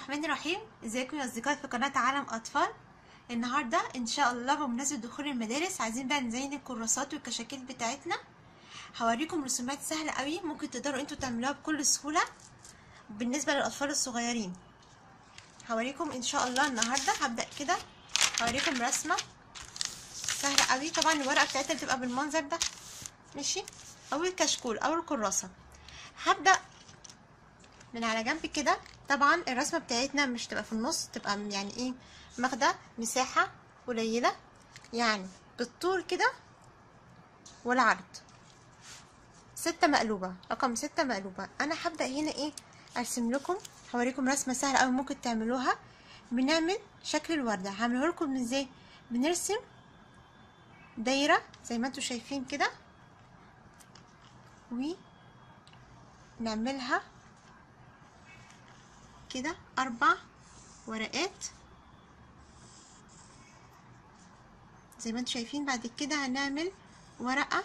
الرحمن الرحيم ازيكم يا اصدقائي في قناه عالم اطفال النهارده ان شاء الله بمناسبه دخول المدارس عايزين بقى نزين الكراسات والكشاكيل بتاعتنا هوريكم رسومات سهله قوي ممكن تقدروا انتوا تعملوها بكل سهوله بالنسبه للاطفال الصغيرين هوريكم ان شاء الله النهارده هبدا كده هوريكم رسمه سهله قوي طبعا الورقه بتاعتها بتبقى بالمنظر ده ماشي او الكشكول او الكراسه هبدا من على جنب كده طبعا الرسمه بتاعتنا مش تبقى في النص تبقى يعني ايه ماخده مساحه قليله يعني بالطول كده والعرض ستة مقلوبة رقم ستة مقلوبة انا هبدأ هنا ايه ارسم لكم هوريكم رسمة سهلة اوي ممكن تعملوها بنعمل شكل الوردة هعمله لكم ازاي بنرسم دايرة زي ما انتوا شايفين كده ونعملها كده اربع ورقات زي ما انتم شايفين بعد كده هنعمل ورقة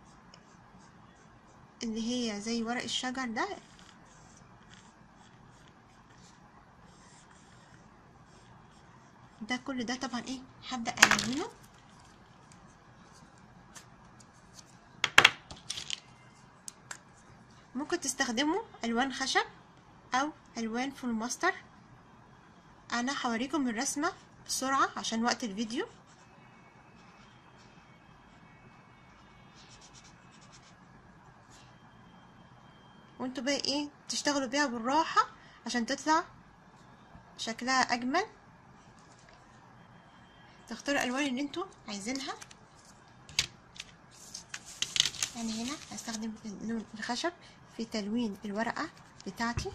اللي هي زي ورق الشجر ده ده كل ده طبعا ايه هبدأ الونه ممكن تستخدموا الوان خشب او الوان فول ماستر انا هوريكم الرسمه بسرعه عشان وقت الفيديو وانتوا بقى ايه تشتغلوا بيها بالراحه عشان تطلع شكلها اجمل تختاروا الالوان اللي انتوا عايزينها يعني هنا هستخدم لون الخشب في تلوين الورقه بتاعتي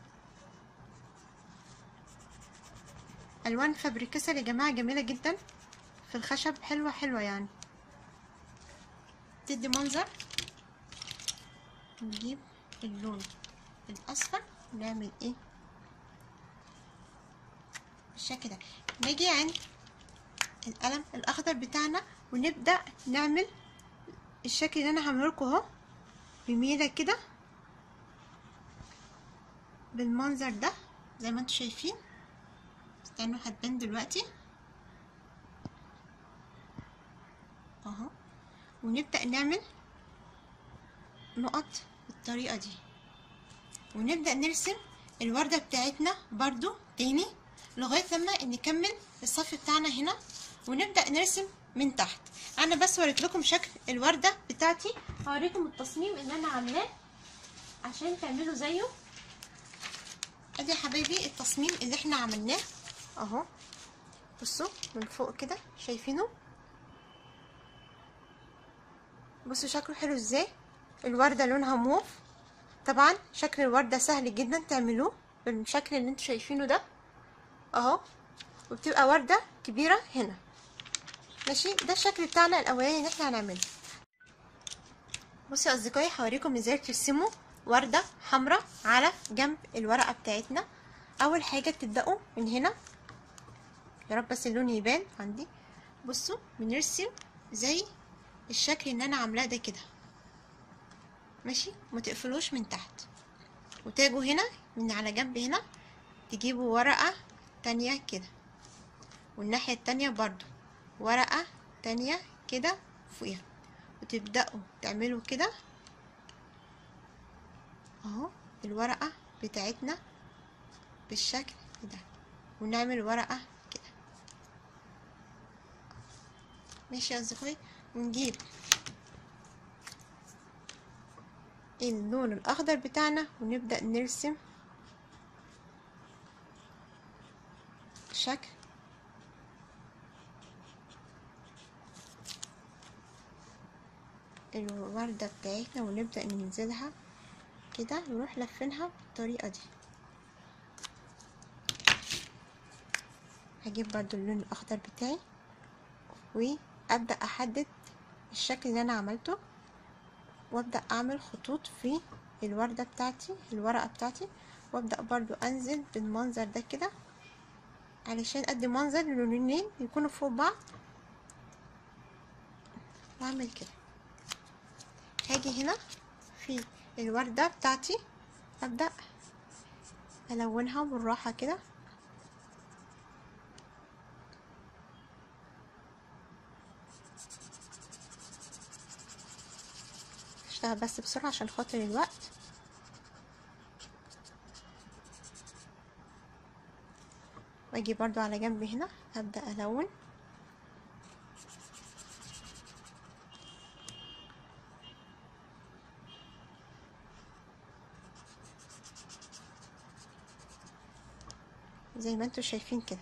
الوان فابريكاسل يا جماعه جميله جدا في الخشب حلوه حلوه يعني تدي منظر نجيب اللون الاصفر ونعمل ايه بالشكل ده نيجي عند القلم الاخضر بتاعنا ونبدا نعمل الشكل اللي انا هعمله لكم اهو بميله كده بالمنظر ده زي ما انتم شايفين استنوا هتبان دلوقتي اهو ونبدأ نعمل نقط بالطريقة دي ونبدأ نرسم الوردة بتاعتنا برضو تاني لغاية لما نكمل الصف بتاعنا هنا ونبدأ نرسم من تحت انا بس وريت لكم شكل الوردة بتاعتي هوريكم التصميم اللي انا عاملاه عشان تعملوا زيه ادي يا حبايبي التصميم اللي احنا عملناه اهو بصوا من فوق كده شايفينه بصوا شكله حلو ازاي الوردة لونها موف طبعا شكل الوردة سهل جدا تعملوه بالشكل اللي انتوا شايفينه ده اهو وبتبقى وردة كبيرة هنا ماشي ده الشكل بتاعنا الاولاني اللي احنا هنعمله بصوا يا اصدقائي هوريكم ازاي ترسموا وردة حمراء على جنب الورقة بتاعتنا اول حاجة بتبدأوا من هنا يا رب بس اللون يبان عندي بصوا بنرسم زي الشكل اللي انا عاملاه ده كده ماشي ما تقفلوش من تحت وتاجوا هنا من على جنب هنا تجيبوا ورقة تانية كده والناحية التانية برضو ورقة تانية كده فوقيها وتبدأوا تعملوا كده اهو الورقة بتاعتنا بالشكل ده ونعمل ورقة كده ماشي يا اصدقائي ونجيب اللون الاخضر بتاعنا ونبدأ نرسم شكل الوردة بتاعتنا ونبدأ ننزلها كده نروح لفينها بالطريقة دي هجيب برضو اللون الاخضر بتاعي وابدأ احدد الشكل اللي انا عملته وابدأ اعمل خطوط في الوردة بتاعتي الورقة بتاعتي وابدأ برضو انزل بالمنظر ده كده علشان ادي منظر اللونين يكونوا فوق بعض واعمل كده هاجي هنا في الوردة بتاعتي ابدأ الونها بالراحة كده اشتغل بس بسرعة عشان خاطر الوقت واجي برضو على جنب هنا ابدأ الون زي ما انتوا شايفين كده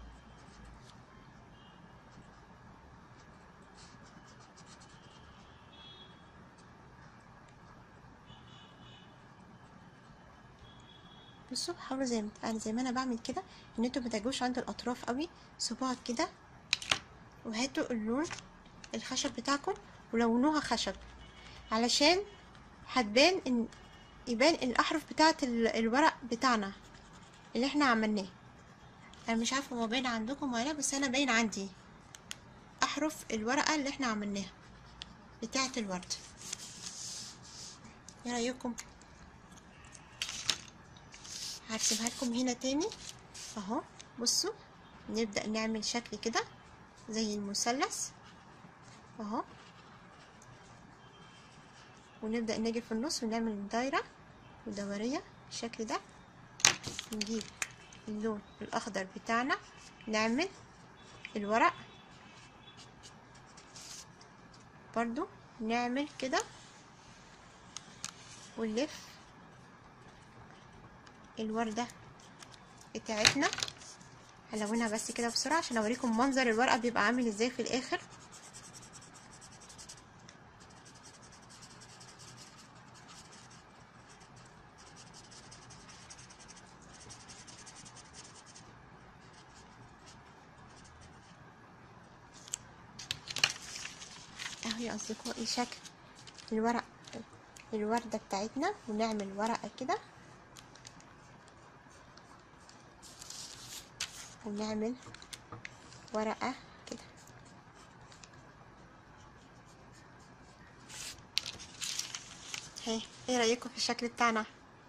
بصوا حاولوا زي ما انا زي ما انا بعمل كده ان انتوا متجوش عند الاطراف قوي سيبوها كده وهاتوا اللون الخشب بتاعكم ولونوها خشب علشان هتبان ان يبان الاحرف بتاعه الورق بتاعنا اللي احنا عملناه انا مش عارفه هو باين عندكم ولا بس انا باين عندي احرف الورقه اللي احنا عملناها بتاعه الورد ايه رايكم هرسمها لكم هنا تاني اهو بصوا نبدا نعمل شكل كده زي المثلث اهو ونبدا نيجي في النص ونعمل دايره ودوريه بالشكل ده نجيب اللون الاخضر بتاعنا نعمل الورق برضو نعمل كده ونلف الوردة بتاعتنا هلونها بس كده بسرعة عشان اوريكم منظر الورقة بيبقى عامل ازاي في الاخر اهو يا اصدقائي شكل الورق الوردة بتاعتنا ونعمل ورقة كده ونعمل ورقة كده هي ايه رأيكم في الشكل بتاعنا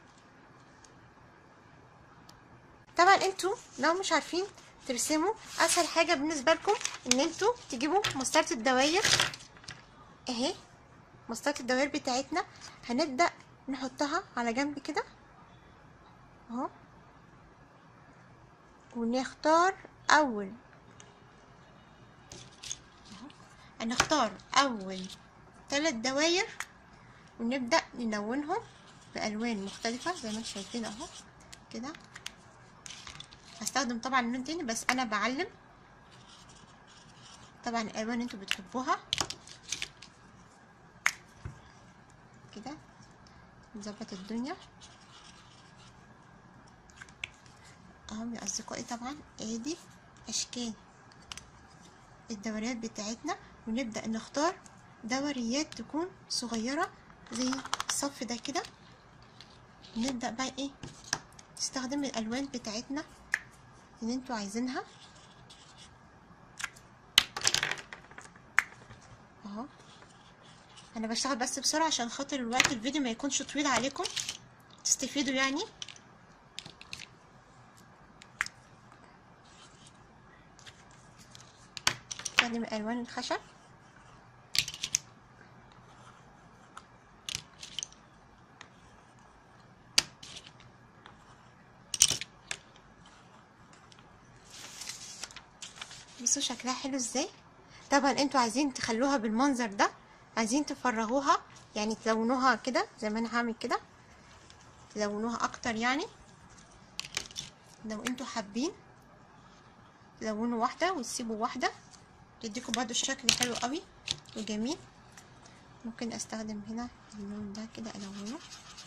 طبعا انتوا لو مش عارفين ترسموا اسهل حاجة بالنسبة لكم ان انتوا تجيبوا مسطرة الدواير اهي مسطرة الدوائر بتاعتنا هنبدأ نحطها على جنب كده اهو ونختار اول هنختار اول ثلاث دواير ونبدأ نلونهم بألوان مختلفة زي ما انتم شايفين اهو كده هستخدم طبعا لون تاني بس انا بعلم طبعا الالوان انتوا بتحبوها كده نظبط الدنيا اهم يا اصدقائي طبعا ادي اشكال الدوريات بتاعتنا ونبدأ نختار دوريات تكون صغيرة زي الصف ده كده نبدأ بقى ايه نستخدم الالوان بتاعتنا اللي انتوا عايزينها اهو انا بشتغل بس بسرعه عشان خاطر الوقت الفيديو ما يكونش طويل عليكم تستفيدوا يعني استخدم الوان الخشب بصوا شكلها حلو ازاي طبعا انتوا عايزين تخلوها بالمنظر ده عايزين تفرغوها يعني تلونوها كده زي ما انا هعمل كده تلونوها اكتر يعني لو انتوا حابين تلونوا واحدة وتسيبوا واحدة تديكم برضو شكل حلو قوي وجميل ممكن استخدم هنا اللون ده كده الونه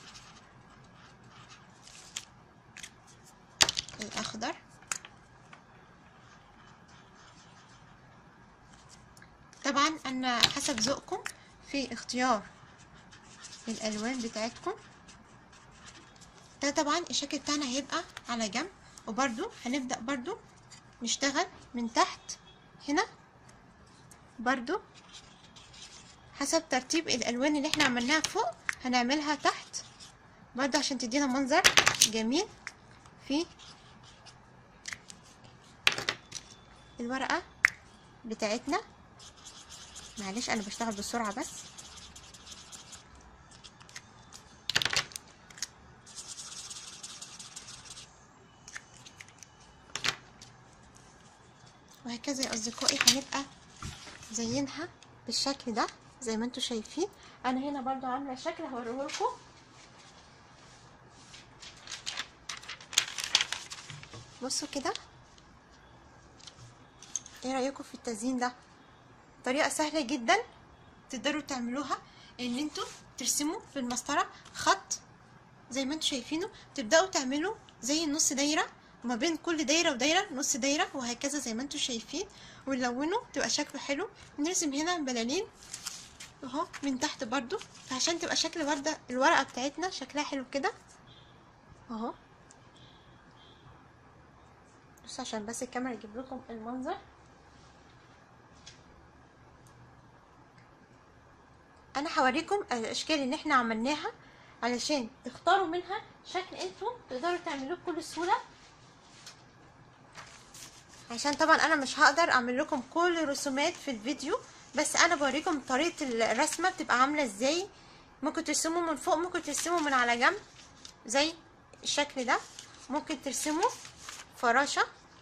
الاخضر طبعا انا حسب ذوقكم في اختيار الالوان بتاعتكم ده طبعا الشكل بتاعنا هيبقى على جنب وبرده هنبدأ برده نشتغل من تحت هنا برضو حسب ترتيب الالوان اللي احنا عملناها فوق هنعملها تحت برضو عشان تدينا منظر جميل في الورقة بتاعتنا معلش انا بشتغل بسرعة بس وهكذا يا اصدقائي هنبقى زينها بالشكل ده زي ما انتوا شايفين انا هنا برضو عامله شكل هوريهولكم بصوا كده ايه رايكم في التزيين ده طريقه سهله جدا تقدروا تعملوها ان انتوا ترسموا في المسطره خط زي ما انتوا شايفينه تبداوا تعملوا زي نص دايره وما بين كل دايره ودايره نص دايره وهكذا زي ما انتوا شايفين ونلونه تبقى شكله حلو نرسم هنا بلالين اهو من تحت برضو فعشان تبقى شكل ورده الورقه بتاعتنا شكلها حلو كده اهو بصوا عشان بس الكاميرا يجيب لكم المنظر انا هوريكم الاشكال اللي احنا عملناها علشان تختاروا منها شكل انتوا تقدروا تعملوه بكل سهوله عشان طبعا انا مش هقدر اعمل لكم كل الرسومات في الفيديو بس انا بوريكم طريقه الرسمه بتبقى عامله ازاي ممكن ترسموا من فوق ممكن ترسموا من على جنب زي الشكل ده ممكن ترسموا فراشه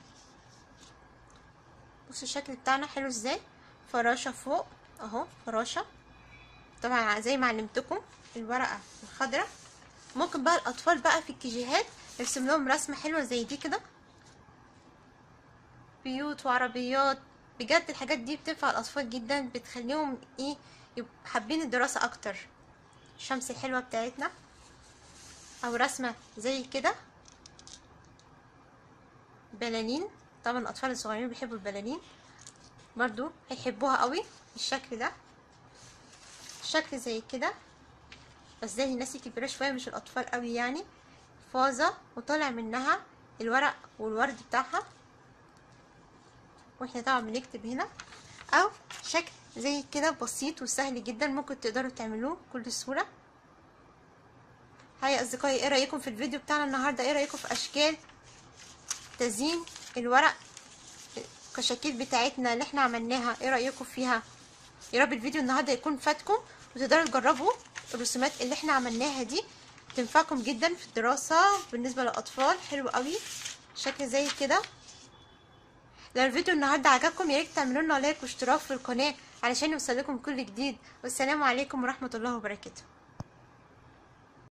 بصوا الشكل بتاعنا حلو ازاي فراشه فوق اهو فراشه طبعا زي ما علمتكم الورقه الخضراء ممكن بقى الاطفال بقى في الكيجيهات نرسم لهم رسمه حلوه زي دي كده بيوت وعربيات بجد الحاجات دي بتنفع الاطفال جدا بتخليهم ايه يبقوا حابين الدراسه اكتر الشمس الحلوه بتاعتنا او رسمه زي كده بلالين طبعا الاطفال الصغيرين بيحبوا البلالين برضو هيحبوها قوي الشكل ده شكل زي كده بس زي الناس الكبيره شويه مش الاطفال قوي يعني فازه وطالع منها الورق والورد بتاعها واحنا طبعا بنكتب هنا او شكل زي كده بسيط وسهل جدا ممكن تقدروا تعملوه بكل سهوله هاي يا اصدقائي ايه رايكم في الفيديو بتاعنا النهارده ايه رايكم في اشكال تزيين الورق الكشاكيل بتاعتنا اللي احنا عملناها ايه رايكم فيها يا رب الفيديو النهارده يكون فاتكم وتقدروا تجربوا الرسومات اللي احنا عملناها دي تنفعكم جدا في الدراسه بالنسبه للاطفال حلو قوي شكل زي كده لو الفيديو النهارده عجبكم يا ريت تعملوا لنا لايك واشتراك في القناه علشان يوصلكم كل جديد والسلام عليكم ورحمه الله وبركاته